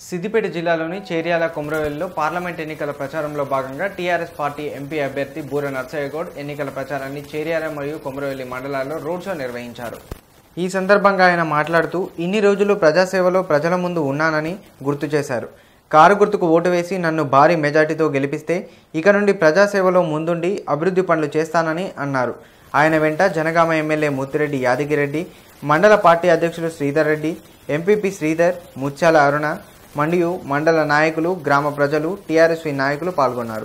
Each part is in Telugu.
సిద్దిపేట జిల్లాలోని చేర్యాల కొమరవెల్లిలో పార్లమెంట్ ఎన్నికల ప్రచారంలో భాగంగా టీఆర్ఎస్ పార్టీ ఎంపీ అభ్యర్థి బూర నర్సయ్యగౌడ్ ఎన్నికల ప్రచారాన్ని చేర్యాల మరియు కొమరవెల్లి మండలాల్లో రోడ్ షో నిర్వహించారు ఈ సందర్భంగా ఆయన మాట్లాడుతూ ఇన్ని రోజులు ప్రజాసేవలో ప్రజల ముందు ఉన్నానని గుర్తు చేశారు కారు గుర్తుకు ఓటు వేసి నన్ను భారీ మెజార్టీతో గెలిపిస్తే ఇక నుండి ప్రజాసేవలో ముందుండి అభివృద్ధి పనులు చేస్తానని అన్నారు ఆయన వెంట జనగామ ఎమ్మెల్యే ముత్తిరెడ్డి యాదగిరెడ్డి మండల పార్టీ అధ్యక్షులు శ్రీధర్ రెడ్డి ఎంపీపీ శ్రీధర్ ముత్యాల అరుణ మండియు మండల నాయకులు గ్రామ ప్రజలు టీఆర్ఎస్వి నాయకులు పాల్గొన్నారు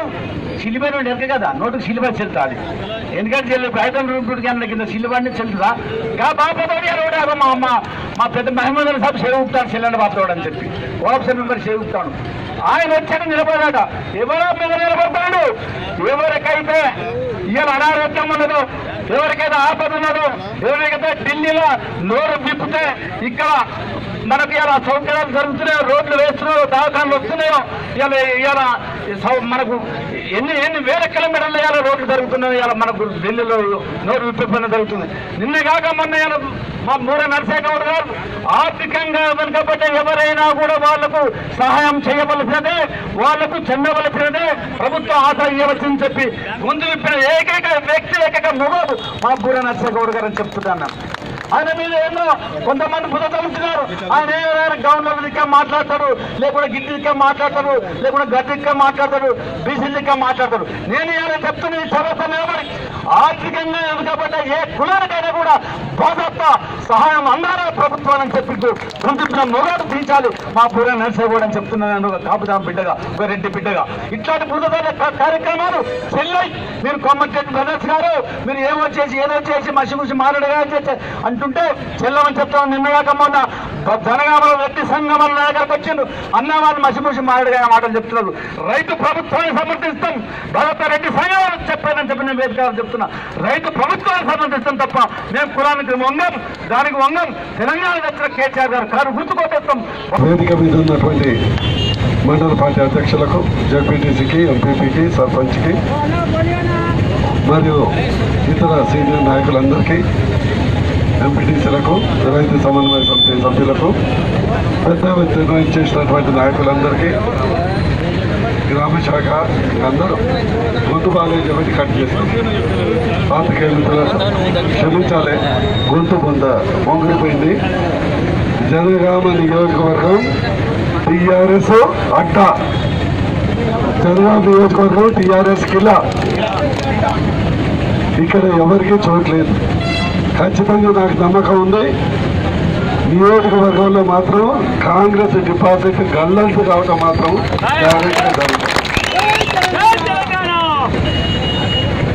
సిలిబర్ ఎరక కదా నోటుకు సిలిబర్ చెల్తాది ఎందుకంటే చెల్లి ఐదు రూపాయలు కింద కింద సిలిబర్ని చెల్లుదా కా బాపతోడు ఎవడారు మా అమ్మ మా పెద్ద మహమ్మద్ సాబ్ సేవుతాడు చెల్లెండి బాపతోడు అని చెప్పి ఓప్షన్ మెంబర్ సేవుతాడు ఆయన వచ్చాక నిలబడాట ఎవరో మీద నిలబడతాడు ఎవరికైతే ఇవాళ అనారోగ్యం ఉన్నదో ఎవరికైతే ఆపద ఉన్నదో ఎవరికైతే ఢిల్లీలో నోరు విప్పితే ఇక్కడ మనకి ఇలా సౌకర్యాలు జరుగుతున్నాయో రోడ్లు వేస్తున్నాయో దవాఖాన్లు వస్తున్నాయో ఇలా ఇలా సౌ- మనకు ఎన్ని ఎన్ని వేల కిలోమీటర్లు ఇలా రోడ్లు జరుగుతున్నాయో ఇలా మనకు ఢిల్లీలో నోరు విప్పిన జరుగుతుంది నిన్న కాక మొన్న ఇలా మా మూర నరసేగౌడ్ గారు ఆర్థికంగా వెనుకబడ్డ ఎవరైనా కూడా వాళ్లకు సహాయం చేయవలసినదే వాళ్లకు చెందవలసినదే ప్రభుత్వం ఆశ ఇవ్వవలసింది చెప్పి ముందు విప్పిన ఏకైక వ్యక్తి ఏకైక మొగోడు మా బూర నరసేగౌడ్ గారు అని చెప్తున్నాను ఆయన మీద ఏమో కొంతమంది బుధతలుతున్నారు ఆయన ఏమైనా గవర్నర్ దిక్క మాట్లాడతారు లేకుంటే గిట్టి దిక్క మాట్లాడతారు లేకుంటే గడ్డి దిక్క మాట్లాడతారు బీసీ దిక్క మాట్లాడతారు నేను ఇలా చెప్తున్న ఈ సభ నిలబడి ఆర్థికంగా ఎదుకబడ్డ ఏ కులానికైనా కూడా భద్రత సహాయం అందారా ప్రభుత్వాన్ని చెప్పి గుంతున్న మొగాడు తీర్చాలి మా పూర నరసేగూడ అని చెప్తున్నాను ఒక కాపుదాం బిడ్డగా ఒక రెడ్డి బిడ్డగా ఇట్లాంటి బుధదాల కార్యక్రమాలు చెల్లై మీరు కొమ్మటి బ్రదర్స్ గారు మీరు ఏమో చేసి ఏదో చేసి మసి ముసి మారడుగా చేసి అంటుంటే చెల్లమని చెప్తాం నిన్నగాక మొన్న జనగామలో వ్యక్తి సంఘం దగ్గరకు వచ్చిండు అన్న వాళ్ళు మసి ముసి మారడుగా మాటలు చెప్తున్నారు రైతు ప్రభుత్వాన్ని సమర్థిస్తాం భరత రెడ్డి సంఘం చెప్పానని చెప్పి నేను వేదిక చెప్తున్నా రైతు ప్రభుత్వాన్ని సమర్థిస్తాం తప్ప మేము కులానికి వంగం దానికి వంగం తెలంగాణ తెచ్చిన కేసీఆర్ గారు కారు గుర్తుకోటేస్తాం వేదిక మీద ఉన్నటువంటి మండల పార్టీ అధ్యక్షులకు జడ్పీటీసీకి ఎంపీపీకి సర్పంచ్కి మరియు ఇతర సీనియర్ నాయకులందరికీ ఎంపీటీసీలకు రైతు సమన్వయ సమితి సభ్యులకు పెద్ద ఎత్తున చేసినటువంటి నాయకులందరికీ గ్రామ శాఖ అందరూ గొంతు బాగాలేదు చెప్పి కట్ చేస్తాం పాతికేయ మిత్రులకు క్షమించాలి గొంతు బొంద పొంగిపోయింది జనగామ నియోజకవర్గం టిఆర్ఎస్ అడ్డ జనగామ నియోజకవర్గం టిఆర్ఎస్ కిలా ఇక్కడ ఎవరికి చోట్లేదు ఖచ్చితంగా నాకు నమ్మకం ఉంది నియోజకవర్గంలో మాత్రం కాంగ్రెస్ డిపాజిట్ గల్లంతు కావటం మాత్రం గ్యారెంటీగా జరుగుతుంది